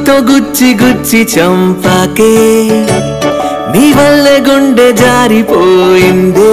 మాటతో గుచ్చి గుచ్చి చంపాకే నీ వల్ల గుండె జారిపోయిందే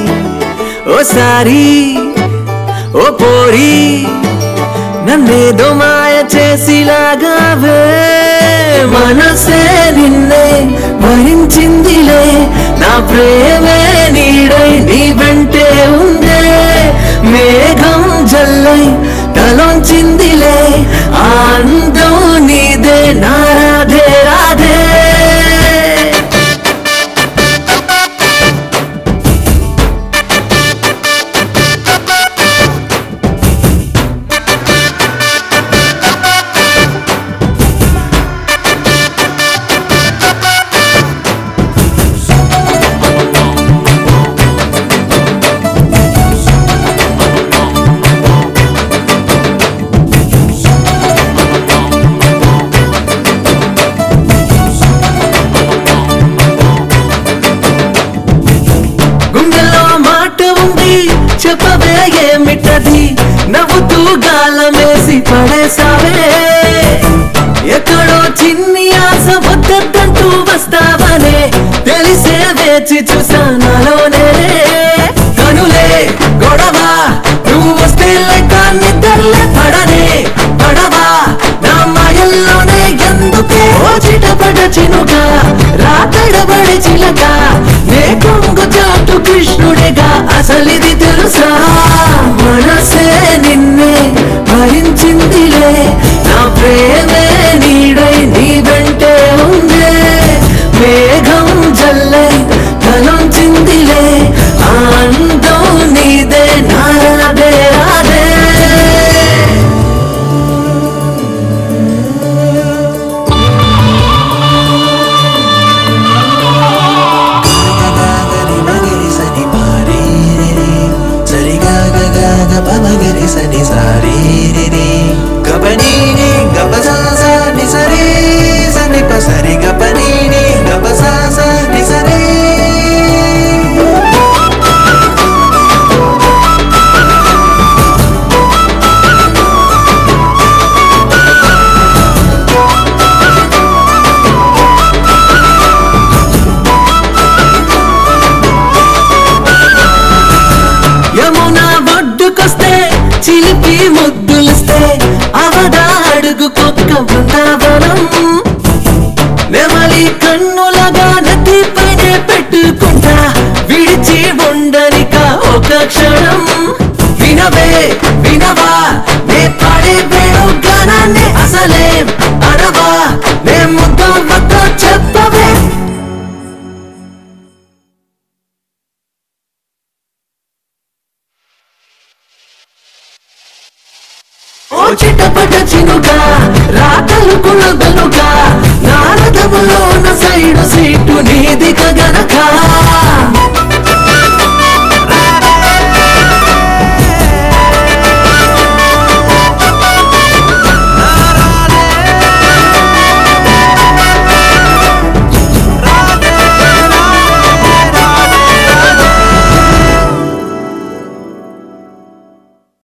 ఓసారి ఓ పోరి నన్నేదో మాయ చేసిలాగావే మనసే నిన్నే భరించిందిలే నా ప్రేమే నీడై నీ వెంటే ఉందే మేఘం జల్లై తలొంచిందిలే ఆ అందం నీదే నా రాధే రాధే గుండెల్లో మాట ఉంది చెప్పవే ఏమిటది నవ్వుతూ గాలమేసి పడేసావే ఎక్కడో చిన్ని ఆశ వద్దంటూ వస్తావనే తెలిసే వేచి చూసానలోనే కనులే గొడవ నువ్వు వస్తే లెక్క నిద్రలే పడనే పడవా నా మాయల్లోనే ఎందుకే ఓ చిటపట చినుగా రాతడబడి చిలక నే కొంగు చాటు కృష్ణుడిగా అసలిది తెలుసా మనసే నిన్నే భరించిందిలే నా ప్రేమే నీడై నీ వెంటే ఉందే మేఘం జల్లై తలొంచిందిలే ఆ అందం నీదే నా రాధే రాధే గరి మగరి సని పారి రి రి. సరి గ గ గ గ ప మగరి సని సారి రి రి. గ ప ని ని గ ప స స ని సరి సని ప సరి గ ప ని ని గ ప స స ని సరి యమున ఒడ్డుకొస్తే చిలిపి ముద్దులిస్తే అవదా అడుగు కుక్క బృందావనం నెమలి కన్నులగా నదిపైనే పెట్టుకుంటా విడిచి ఉండనిక ఒక క్షణం వినవే వినవా నే పాడే వేణు గానాన్ని అసలే అనవా నే ముద్దు వద్ద చెప్పవే ఓ చిట్టపట చినుగా రాతలు కులదలుగా నారదములోన సైడు సీటు నీది గనక